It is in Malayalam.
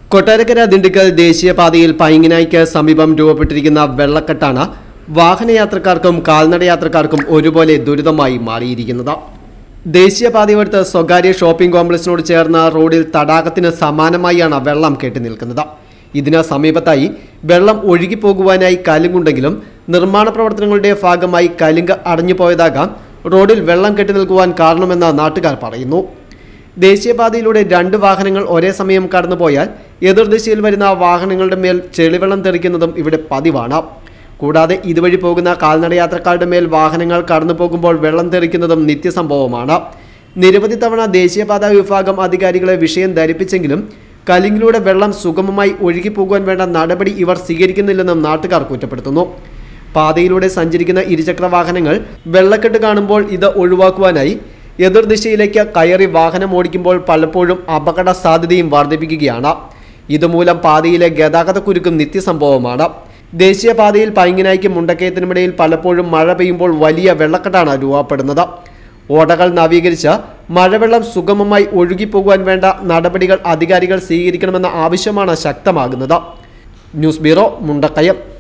കൊട്ടാരക്കര ദിണ്ടുക്കൽ ദേശീയപാതയിൽ പൈങ്ങിനായ്ക്ക് സമീപം രൂപപ്പെട്ടിരിക്കുന്ന വെള്ളക്കെട്ടാണ് വാഹനയാത്രക്കാർക്കും കാൽനടയാത്രക്കാർക്കും ഒരുപോലെ ദുരിതമായി മാറിയിരിക്കുന്നത് ദേശീയപാതയോടത്ത് സ്വകാര്യ ഷോപ്പിംഗ് കോംപ്ലക്സിനോട് ചേർന്ന റോഡിൽ തടാകത്തിന് സമാനമായാണ് വെള്ളം കെട്ടി നിൽക്കുന്നത് ഇതിന് സമീപത്തായി വെള്ളം ഒഴുകിപ്പോകുവാനായി കലുങ്കുണ്ടെങ്കിലും നിർമ്മാണ പ്രവർത്തനങ്ങളുടെ ഭാഗമായി കലുങ്ക് അടഞ്ഞുപോയതാകാം റോഡിൽ വെള്ളം കെട്ടി നിൽക്കുവാൻ കാരണമെന്ന് നാട്ടുകാർ പറയുന്നു ദേശീയപാതയിലൂടെ രണ്ട് വാഹനങ്ങൾ ഒരേ സമയം കടന്നുപോയാൽ എതിർദിശയിൽ വരുന്ന വാഹനങ്ങളുടെ മേൽ ചെളിവെള്ളം തെറിക്കുന്നതും ഇവിടെ പതിവാണ് കൂടാതെ ഇതുവഴി പോകുന്ന കാൽനടയാത്രക്കാരുടെ മേൽ വാഹനങ്ങൾ കടന്നു പോകുമ്പോൾ വെള്ളം തെറിക്കുന്നതും നിത്യസംഭവമാണ് നിരവധി തവണ ദേശീയപാത വിഭാഗം അധികാരികളെ വിഷയം ധരിപ്പിച്ചെങ്കിലും കലിങ്ങിലൂടെ വെള്ളം സുഗമമായി ഒഴുകിപ്പോകുവാൻ വേണ്ട നടപടി ഇവർ സ്വീകരിക്കുന്നില്ലെന്നും നാട്ടുകാർ കുറ്റപ്പെടുത്തുന്നു പാതയിലൂടെ സഞ്ചരിക്കുന്ന ഇരുചക്ര വാഹനങ്ങൾ വെള്ളക്കെട്ട് കാണുമ്പോൾ ഇത് ഒഴിവാക്കുവാനായി എതിർദിശയിലേക്ക് കയറി വാഹനം ഓടിക്കുമ്പോൾ പലപ്പോഴും അപകട സാധ്യതയും വർദ്ധിപ്പിക്കുകയാണ് ഇതുമൂലം പാതയിലെ ഗതാഗത കുരുക്കും നിത്യസംഭവമാണ് ദേശീയപാതയിൽ പൈങ്ങിനായ്ക്കും മുണ്ടക്കയത്തിനുമിടയിൽ പലപ്പോഴും മഴ പെയ്യുമ്പോൾ വലിയ വെള്ളക്കെട്ടാണ് രൂപപ്പെടുന്നത് ഓടകൾ നവീകരിച്ച് മഴവെള്ളം സുഗമമായി ഒഴുകിപ്പോകുവാൻ വേണ്ട നടപടികൾ അധികാരികൾ സ്വീകരിക്കണമെന്ന ആവശ്യമാണ് ശക്തമാകുന്നത് ന്യൂസ് ബ്യൂറോ മുണ്ടക്കയം